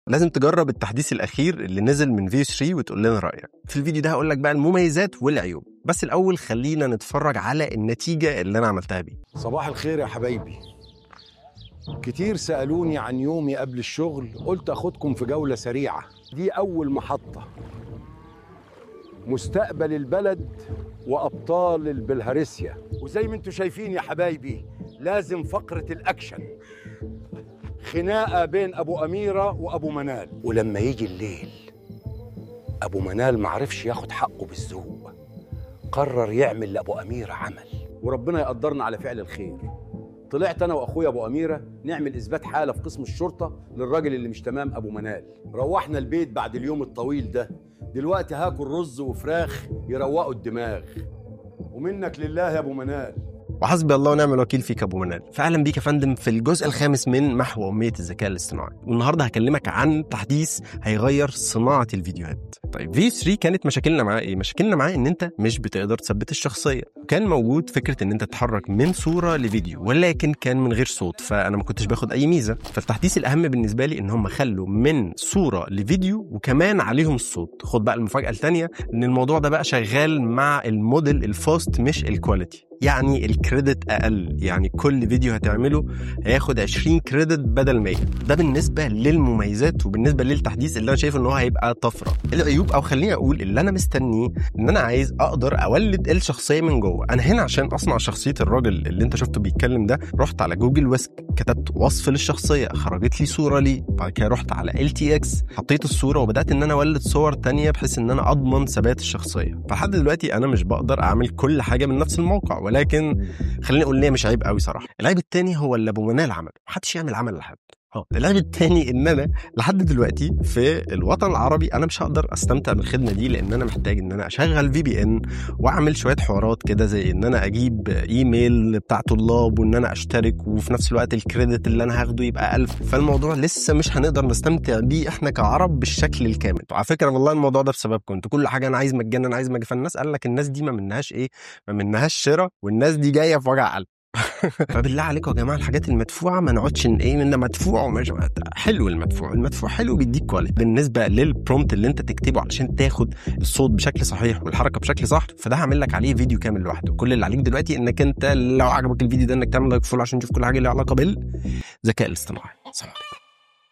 لازم تجرب التحديث الاخير اللي نزل من فيو 3 وتقول لنا رايك في الفيديو ده هقول لك بقى المميزات والعيوب بس الاول خلينا نتفرج على النتيجه اللي انا عملتها بيه صباح الخير يا حبايبي كتير سألوني عن يومي قبل الشغل قلت أخدكم في جولة سريعة دي أول محطة مستقبل البلد وأبطال البلهارسيا وزي ما انتم شايفين يا حبايبي لازم فقرة الأكشن خناقة بين أبو أميرة وأبو منال ولما يجي الليل أبو منال معرفش ياخد حقه بالذوق قرر يعمل لأبو أميرة عمل وربنا يقدرنا على فعل الخير طلعت انا واخويا ابو اميره نعمل اثبات حاله في قسم الشرطه للراجل اللي مش تمام ابو منال روحنا البيت بعد اليوم الطويل ده دلوقتي هاكل رز وفراخ يروقوا الدماغ ومنك لله يا ابو منال وحسبي الله ونعم الوكيل فيك ابو منال فاهلا بيك يا فندم في الجزء الخامس من محو اميه الذكاء الاصطناعي والنهارده هكلمك عن تحديث هيغير صناعه الفيديوهات طيب في 3 كانت مشاكلنا معاه ايه مشاكلنا معاه ان انت مش بتقدر تثبت الشخصيه وكان موجود فكره ان انت تتحرك من صوره لفيديو ولكن كان من غير صوت فانا ما كنتش باخد اي ميزه فالتحديث الاهم بالنسبه لي ان هم خلوا من صوره لفيديو وكمان عليهم الصوت خد بقى المفاجاه الثانيه ان الموضوع ده بقى شغال مع الموديل الفاست مش الكواليتي يعني الكريدت اقل يعني كل فيديو هتعمله هياخد 20 كريدت بدل 100 ده بالنسبه للمميزات وبالنسبه للتحديث اللي انا شايف ان هو هيبقى طفره العيوب او خليني اقول اللي انا مستنيه ان انا عايز اقدر اولد الشخصيه من جوه انا هنا عشان اصنع شخصيه الراجل اللي انت شفته بيتكلم ده رحت على جوجل ويسك كتبت وصف للشخصيه خرجت لي صوره لي بعد كده رحت على ال تي اكس حطيت الصوره وبدات ان انا اولد صور تانية بحيث ان انا اضمن ثبات الشخصيه فلحد دلوقتي انا مش بقدر اعمل كل حاجه من نفس الموقع ولكن خليني اقول ليه مش عيب قوي صراحه العيب التاني هو اللي ابو منال عمله محدش يعمل عمل لحد اه العيب التاني ان انا لحد دلوقتي في الوطن العربي انا مش هقدر استمتع بالخدمه دي لان انا محتاج ان انا اشغل في بي ان واعمل شويه حوارات كده زي ان انا اجيب ايميل بتاع طلاب وان انا اشترك وفي نفس الوقت الكريدت اللي انا هاخده يبقى 1000 فالموضوع لسه مش هنقدر نستمتع بيه احنا كعرب بالشكل الكامل وعلى فكره والله الموضوع ده بسببكم انتوا كل حاجه انا عايز مجانا انا عايز مجانا فالناس قال لك الناس دي ما منهاش ايه ما منهاش شراء والناس دي جايه في وجع قلب فبالله عليكم يا جماعه الحاجات المدفوعه ما نقعدش ايه من مدفوع ومش حلو المدفوع المدفوع حلو بيديك كواليتي بالنسبه للبرومت اللي انت تكتبه علشان تاخد الصوت بشكل صحيح والحركه بشكل صح فده هعمل لك عليه فيديو كامل لوحده كل اللي عليك دلوقتي انك انت لو عجبك الفيديو ده انك تعمل لايك فول عشان تشوف كل حاجه ليها علاقه بالذكاء الاصطناعي سلام عليكم